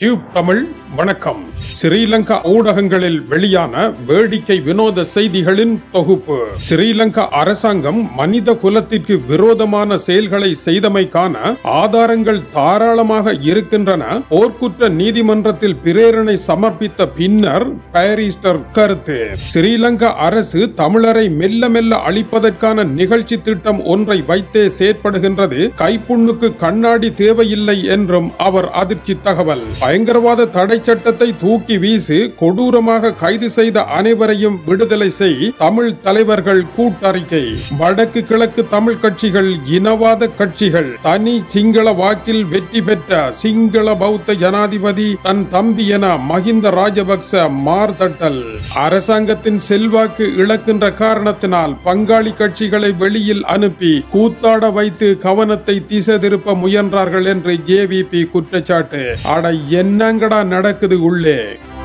tube Tamil வணக்கம் ஸ்ரீலங்கா ஊடகங்களில் வெளியான வேடிக்கை வினோத செய்திகளின் தொகுப்பு ஸ்ரீலங்கா அரசாங்கம் மனித குலத்திற்கு விரோதமான செயல்களை செய்தமைக்கான ஆதாரங்கள் தாராளமாக இருக்கின்றன போர்க்குற்ற நீதிமன்றத்தில் பிரேரணை சமர்ப்பித்த பின்னர் பாரிஸ்டர் கருத்து ஸ்ரீலங்கா அரசு தமிழரை மெல்ல மெல்ல அழிப்பதற்கான நிகழ்ச்சி திட்டம் ஒன்றை வைத்தே செயற்படுகின்றது கைப்புண்ணுக்கு கண்ணாடி தேவையில்லை என்றும் அவர் அதிர்ச்சி தகவல் பயங்கரவாத தடை சட்டத்தை தூக்கி வீசி கொடூரமாக கைது செய்த அனைவரையும் விடுதலை செய் தமிழ் தலைவர்கள் கூட்டறிக்கை வடக்கு கிழக்கு தமிழ் கட்சிகள் இனவாத கட்சிகள் தனி சிங்கள வாக்கில் வெற்றி பெற்ற சிங்கள பௌத்த ஜனாதிபதி தன் தம்பி என மஹிந்த ராஜபக்ச மார்தட்டல் அரசாங்கத்தின் செல்வாக்கு இழக்கின்ற காரணத்தினால் பங்காளி கட்சிகளை வெளியில் அனுப்பி கூத்தாட வைத்து கவனத்தை திசை திருப்ப முயன்றார்கள் என்று ஜேவிபி குற்றச்சாட்டு அட என்னங்கடா நடக்குது உள்ளே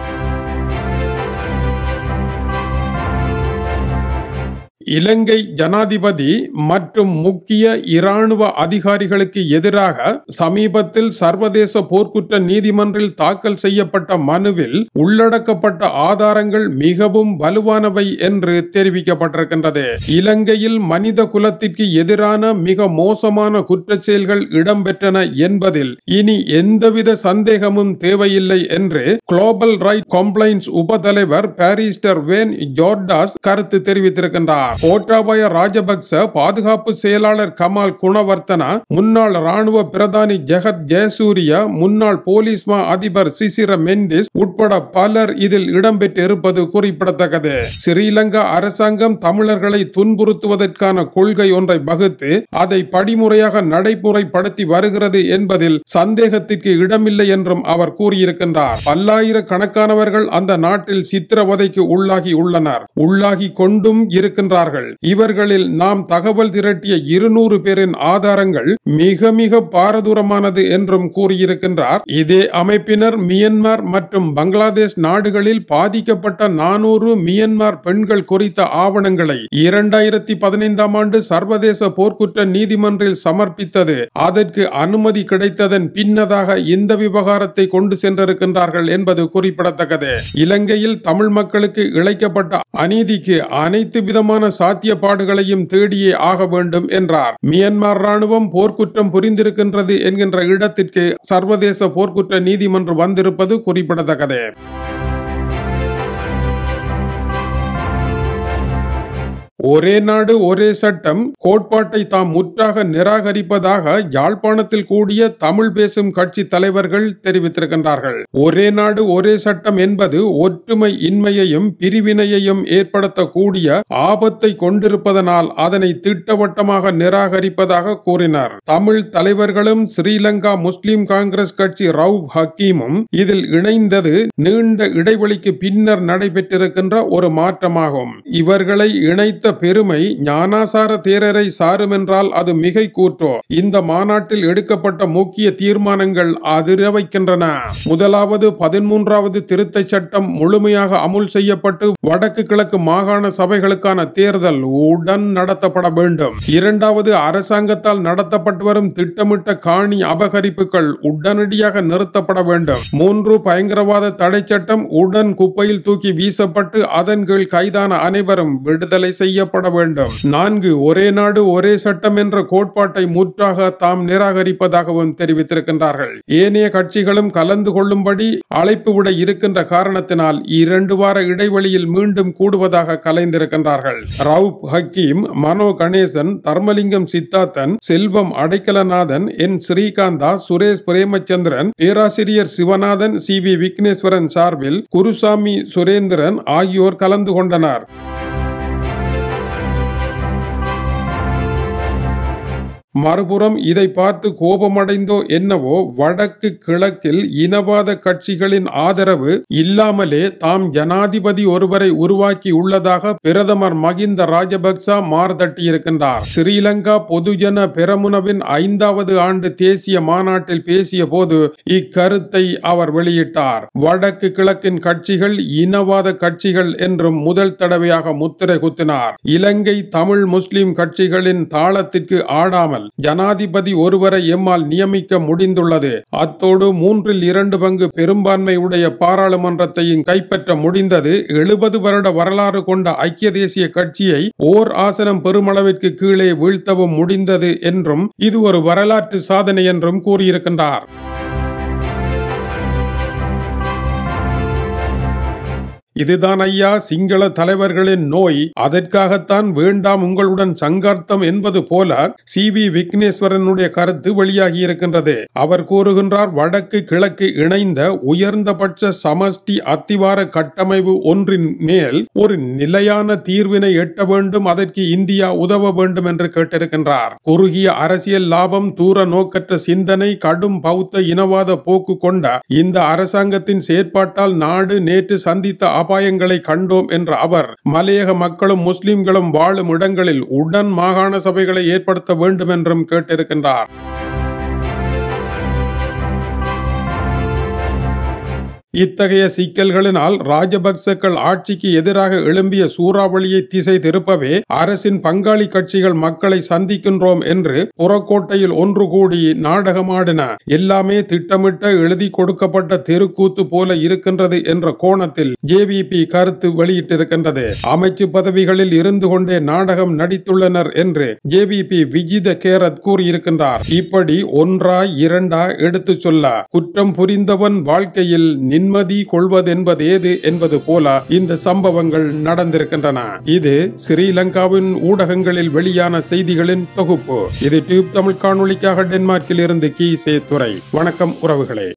இலங்கை ஜனாதிபதி மற்றும் முக்கிய இராணுவ அதிகாரிகளுக்கு எதிராக சமீபத்தில் சர்வதேச போர்க்குற்ற நீதிமன்றில் தாக்கல் செய்யப்பட்ட மனுவில் உள்ளடக்கப்பட்ட ஆதாரங்கள் மிகவும் வலுவானவை என்று தெரிவிக்கப்பட்டிருக்கின்றது இலங்கையில் மனித குலத்திற்கு எதிரான மிக மோசமான குற்றச் செயல்கள் இடம்பெற்றன என்பதில் இனி எந்தவித சந்தேகமும் தேவையில்லை என்று குளோபல் ரைட் கம்ப்ளைண்ட்ஸ் உபதலைவர் பாரிஸ்டர் வேன் ஜோர்டாஸ் கருத்து தெரிவித்திருக்கின்றார் கோட்டாபய ராஜபக்ச பாதுகாப்பு செயலாளர் கமால் குணவர்த்தனா முன்னாள் ராணுவ பிரதானி ஜெகத் ஜெயசூரிய முன்னாள் போலீஸ் மா அதிபர் சிசிர மெண்டிஸ் உட்பட பலர் இதில் இடம்பெற்று இருப்பது குறிப்பிடத்தக்கது ஸ்ரீலங்கா அரசாங்கம் தமிழர்களை துன்புறுத்துவதற்கான கொள்கை ஒன்றை வகுத்து அதை படிமுறையாக நடைமுறைப்படுத்தி வருகிறது என்பதில் சந்தேகத்திற்கு இடமில்லை என்றும் அவர் கூறியிருக்கின்றார் பல்லாயிரக்கணக்கானவர்கள் அந்த நாட்டில் சித்திரவதைக்கு உள்ளாகி உள்ளனர் உள்ளாகி கொண்டும் இருக்கின்றார்கள் இவர்களில் நாம் தகவல் திரட்டிய இருநூறு பேரின் ஆதாரங்கள் மிக மிக பாரதூரமானது என்றும் கூறியிருக்கின்றார் இதே அமைப்பினர் மியன்மார் மற்றும் பங்களாதேஷ் நாடுகளில் பாதிக்கப்பட்ட நானூறு மியன்மார் பெண்கள் குறித்த ஆவணங்களை இரண்டாயிரத்தி பதினைந்தாம் ஆண்டு சர்வதேச போர்க்குற்ற நீதிமன்றில் சமர்ப்பித்தது அதற்கு அனுமதி கிடைத்ததன் பின்னதாக இந்த விவகாரத்தை கொண்டு சென்றிருக்கின்றார்கள் என்பது குறிப்பிடத்தக்கது இலங்கையில் தமிழ் மக்களுக்கு இழைக்கப்பட்ட அநீதிக்கு அனைத்து விதமான சாத்தியப்பாடுகளையும் தேடியே ஆக வேண்டும் என்றார் மியன்மார் ராணுவம் போர்க்குற்றம் புரிந்திருக்கின்றது என்கின்ற இடத்திற்கு சர்வதேச போர்க்குற்ற நீதிமன்றம் வந்திருப்பது குறிப்பிடத்தக்கது ஒரே நாடு ஒரே சட்டம் கோட்பாட்டை தாம் முற்றாக நிராகரிப்பதாக யாழ்ப்பாணத்தில் கூடிய தமிழ் பேசும் கட்சி தலைவர்கள் தெரிவித்திருக்கின்றார்கள் ஒரே நாடு ஒரே சட்டம் என்பது ஒற்றுமை இன்மையையும் பிரிவினையையும் ஏற்படுத்தக்கூடிய ஆபத்தை கொண்டிருப்பதனால் அதனை திட்டவட்டமாக நிராகரிப்பதாக கூறினார் தமிழ் தலைவர்களும் ஸ்ரீலங்கா முஸ்லிம் காங்கிரஸ் கட்சி ரவ் ஹக்கீமும் இதில் இணைந்தது நீண்ட இடைவெளிக்கு பின்னர் நடைபெற்றிருக்கின்ற ஒரு மாற்றமாகும் இவர்களை இணைத்த பெருமை ஞானாசார தேரரை சாருமென்றால் அது மிகை கூற்றோ இந்த மாநாட்டில் எடுக்கப்பட்ட முக்கிய தீர்மானங்கள் அதிர வைக்கின்றன முதலாவது பதிமூன்றாவது திருத்த சட்டம் முழுமையாக அமுல் செய்யப்பட்டு வடக்கு கிழக்கு மாகாண சபைகளுக்கான தேர்தல் உடன் நடத்தப்பட வேண்டும் இரண்டாவது அரசாங்கத்தால் நடத்தப்பட்டு வரும் திட்டமிட்ட காணி அபகரிப்புகள் உடனடியாக நிறுத்தப்பட வேண்டும் மூன்று பயங்கரவாத தடை சட்டம் உடன் குப்பையில் தூக்கி வீசப்பட்டு அதன் கீழ் கைதான அனைவரும் விடுதலை செய்ய செய்யப்பட வேண்டும் நான்கு ஒரே நாடு ஒரே சட்டம் என்ற கோட்பாட்டை முற்றாக தாம் நிராகரிப்பதாகவும் தெரிவித்திருக்கின்றார்கள் ஏனைய கட்சிகளும் கலந்து கொள்ளும்படி அழைப்பு விட இருக்கின்ற காரணத்தினால் இரண்டு வார இடைவெளியில் மீண்டும் கூடுவதாக கலைந்திருக்கின்றார்கள் ரவுப் ஹக்கீம் மனோ கணேசன் தர்மலிங்கம் சித்தார்த்தன் செல்வம் அடைக்கலநாதன் என் ஸ்ரீகாந்தா சுரேஷ் பிரேமச்சந்திரன் பேராசிரியர் சிவநாதன் சி வி விக்னேஸ்வரன் சார்பில் குருசாமி சுரேந்திரன் ஆகியோர் கலந்து கொண்டனர் மறுபுறம் இதை பார்த்து கோபமடைந்தோ என்னவோ வடக்கு கிழக்கில் இனவாத கட்சிகளின் ஆதரவு இல்லாமலே தாம் ஜனாதிபதி ஒருவரை உருவாக்கி உள்ளதாக பிரதமர் மகிந்த ராஜபக்ச மார்தட்டியிருக்கின்றார் ஸ்ரீலங்கா பொதுஜன பெரமுனவின் ஐந்தாவது ஆண்டு தேசிய மாநாட்டில் பேசிய போது இக்கருத்தை அவர் வெளியிட்டார் வடக்கு கிழக்கின் கட்சிகள் இனவாத கட்சிகள் என்றும் முதல் தடவையாக முத்திரை குத்தினார் இலங்கை தமிழ் முஸ்லிம் கட்சிகளின் தாளத்திற்கு ஆடாமல் ஜனாதிபதி ஒருவரை எம்மால் நியமிக்க முடிந்துள்ளது அத்தோடு மூன்றில் இரண்டு பங்கு பெரும்பான்மை உடைய பாராளுமன்றத்தையும் கைப்பற்ற முடிந்தது எழுபது வருட வரலாறு கொண்ட ஐக்கிய தேசிய கட்சியை ஓர் ஆசனம் பெருமளவிற்கு கீழே வீழ்த்தவும் முடிந்தது என்றும் இது ஒரு வரலாற்று சாதனை என்றும் கூறியிருக்கின்றார் இதுதான் ஐயா சிங்கள தலைவர்களின் நோய் அதற்காகத்தான் வேண்டாம் உங்களுடன் சங்கார்த்தம் என்பது போல சி வி விக்னேஸ்வரனுடைய கருத்து வெளியாகி இருக்கின்றது அவர் கூறுகின்றார் வடக்கு கிழக்கு இணைந்த உயர்ந்தபட்ச சமஷ்டி அத்திவார கட்டமைப்பு ஒன்றின் மேல் ஒரு நிலையான தீர்வினை எட்ட வேண்டும் அதற்கு இந்தியா உதவ வேண்டும் என்று கேட்டிருக்கின்றார் குறுகிய அரசியல் லாபம் தூர நோக்கற்ற சிந்தனை கடும் பௌத்த இனவாத போக்கு கொண்ட இந்த அரசாங்கத்தின் செயற்பாட்டால் நாடு நேற்று சந்தித்த அபாயங்களை கண்டோம் என்ற அவர் மலையக மக்களும் முஸ்லிம்களும் வாழும் இடங்களில் உடன் மாகாண சபைகளை ஏற்படுத்த வேண்டும் என்றும் கேட்டிருக்கின்றார் இத்தகைய சிக்கல்களினால் ராஜபக்சக்கள் ஆட்சிக்கு எதிராக எழும்பிய சூறாவளியை திசை திருப்பவே அரசின் பங்காளி கட்சிகள் மக்களை சந்திக்கின்றோம் என்று புறக்கோட்டையில் ஒன்று கூடி நாடகமாடின எல்லாமே திட்டமிட்ட எழுதி கொடுக்கப்பட்ட தெருக்கூத்து போல இருக்கின்றது என்ற கோணத்தில் ஜேவிபி கருத்து வெளியிட்டிருக்கின்றது அமைச்சு பதவிகளில் இருந்து கொண்டே நாடகம் நடித்துள்ளனர் என்று ஜேவிபி விஜித கேரத் கூறியிருக்கின்றார் இப்படி ஒன்றா இரண்டா எடுத்து சொல்ல குற்றம் புரிந்தவன் வாழ்க்கையில் நிம்மதி கொள்வதென்பதேது என்பது போல இந்த சம்பவங்கள் நடந்திருக்கின்றன இது ஸ்ரீலங்காவின் ஊடகங்களில் வெளியான செய்திகளின் தொகுப்பு இது டியூப் தமிழ் காணொளிக்காக டென்மார்க்கில் இருந்து கி சே துறை வணக்கம் உறவுகளே